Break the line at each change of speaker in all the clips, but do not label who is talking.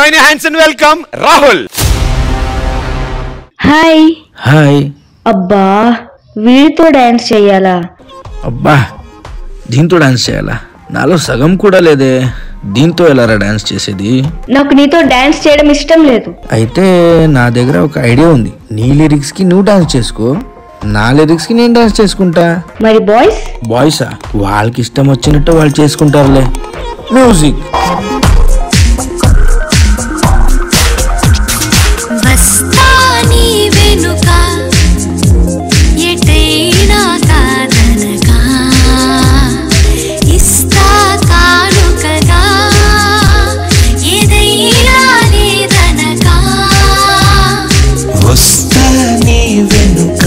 Join hands and welcome Rahul
hi
hi
అబ్బా వీడితో dance చెయ్యాలా
అబ్బా దీంతో డాన్స్ చేయాలా నాలో సగం కూడా లేదే దీంతో ఎలారా డాన్స్ చేసేది
నాకు నీతో డాన్స్ చేయడం ఇష్టం లేదు
అయితే నా దగ్గర ఒక ఐడియా ఉంది నీ లిరిక్స్ కి నువ్వు డాన్స్ చేసుకో నా లిరిక్స్ కి నేను డాన్స్ చేసుకుంటా
మరి బాయ్స్
బాయ్సా వాళ్ళకి ఇష్టం వచ్చినట్టు వాళ్ళు చేసుకుంటారులే మ్యూజిక్
వస్తాని వెనుక ఎటైనా కాదనగా ఇస్తా కానుకగా ఏదైనా లేదనగా
వస్తా నీ వెనుక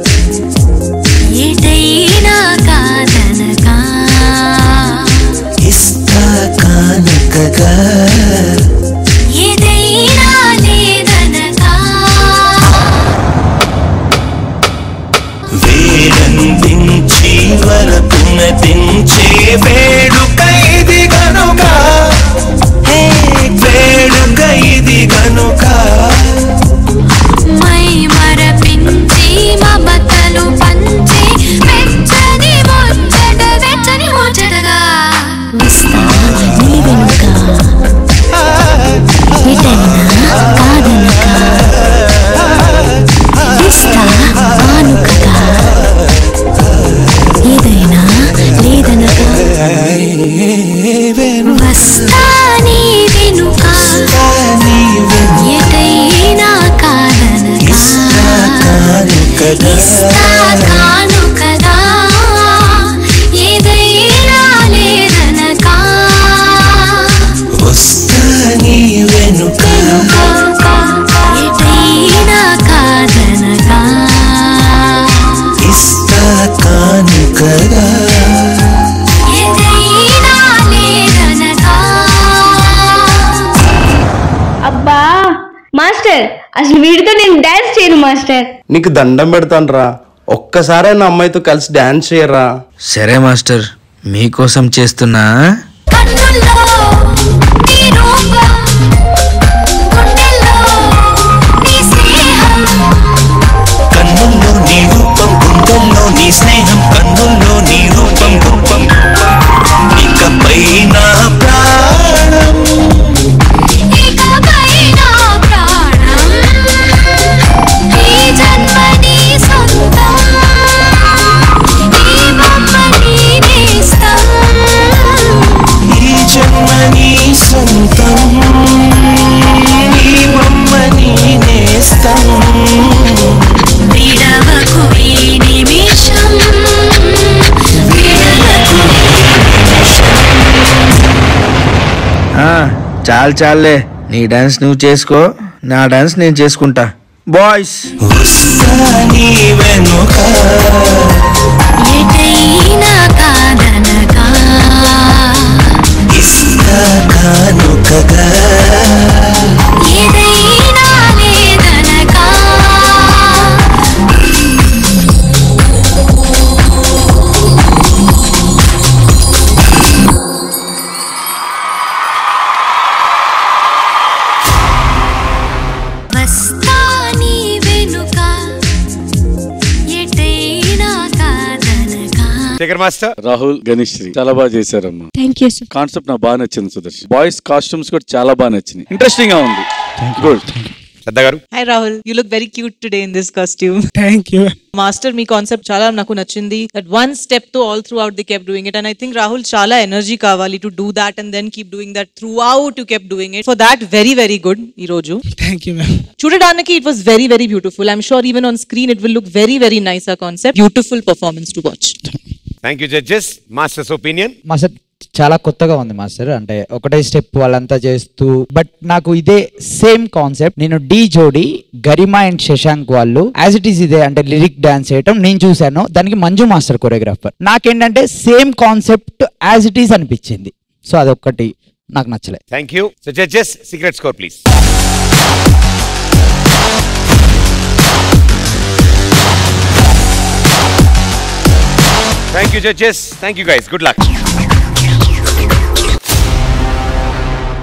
ఎటైనా కాదనగా
ఇస్తా కానుకగా
ఏదైనా లేదనగా
వేడందించి వరపున దించే వేడుక ఇది గనుక హే, వేడుక ఇది గనుక
మై మరపించి మమతలు పంచి వెచ్చని ముచ్చట వెచ్చని ముచ్చటగా వస్తా నీ వెనుక ఎటైనా కాదనక ఇస్తా కానుకగా ఏదైనా లేదనగా
వెనుక
వస్తా నీ వెనుక
నీ వెనుక
ఎటైనా కాదనగా
కానుకగా
ఇస్తా కానుకగా ఏదైనా లేదనగా
వస్తా నీ వెనుక
ఎటైనా కాదనగా
ఇస్తా కానుకగా
ఏదైనా లేదనగా
అబ్బా మాస్టర్ అసలు వీడితో నేను డాన్స్ చేయను మాస్టర్
నీకు దండం పెడతాను రా ఒక్కసారే నా అమ్మాయితో కలిసి డాన్స్ చేయరా
సరే మాస్టర్ మీకోసం చేస్తున్నా
కన్నుల్లో నీ రూపం గుండెల్లో నీ స్నేహం
కన్నుల్లో నీ రూపం గుండెల్లో నీ స్నేహం కన్నుల్లో నీ రూపం రూపం ఇకపై నా ప్రాణం
ఇకపై నా ప్రాణం ఈ జన్మ నీ సొంతం ఈ బొమ్మ నీ నేస్తం
ఈ జన్మ నీ సొంతం ఈ బొమ్మ నీ నేస్తం
విడవకు ఈ నిమిషం విడవకు
ఆ, చాలు చాలే నీ డాన్స్ నువ్వు చేసుకో నా డాన్స్ నేను చేసుకుంటా బాయ్స్
వస్తా నీ వెనుక
ఎటైనా కాదనగా
ఇస్తా కానుకగా
ఏదైనా లేదనగా వస్తా నీ వెనుక ఎటైనా కాదనగా
శేఖర్ మాస్టర్
రాహుల్ గణేష్ శ్రీ చాలా బాగా చేశారమ్మా
థ్యాంక్ యూ సార్
కాన్సెప్ట్ నాకు బాగా నచ్చింది సుదర్శన్ బాయ్స్ కాస్ట్యూమ్స్ కూడా చాలా బాగా నచ్చినాయి ఇంట్రెస్టింగ్ గా ఉంది గుడ్
శ్రద్ధ గారు
Hi Rahul, you look very cute today in this costume.
Thank you
Master మీ కాన్సెప్ట్ చాలా నాకు నచ్చింది దట్ వన్ స్టెప్ తో all throughout the keep doing it and I think Rahul చాలా ఎనర్జీ కావాలి to do that and then keep doing that throughout to keep doing it for that very very good ఈ రోజు
thank you ma'am
చూడడానికి it was very very beautiful I'm sure even on screen it will look very very nice ఆ concept beautiful performance to watch
thank you judges masters opinion
master చాలా కొత్తగా ఉంది master అంటే ఒకటే step వాళ్ళంతా చేస్తూ but నాకు ఇదే సేమ్ కాన్సెప్ట్ నేను డి జోడి గరిమా అండ్ శశాంక్ వాళ్ళు యాజ్ ఇట్ ఈస్ ఇదే అంటే లిరిక్ డాన్స్ చేయటం నేను చూశాను దానికి మంజు మాస్టర్ కొరియోగ్రాఫర్ నాకేంటంటే same concept as it is అనిపించింది సో అదొక్కటి నాకు నచ్చలే
thank you so judges secret score please thank you judges thank you guys good luck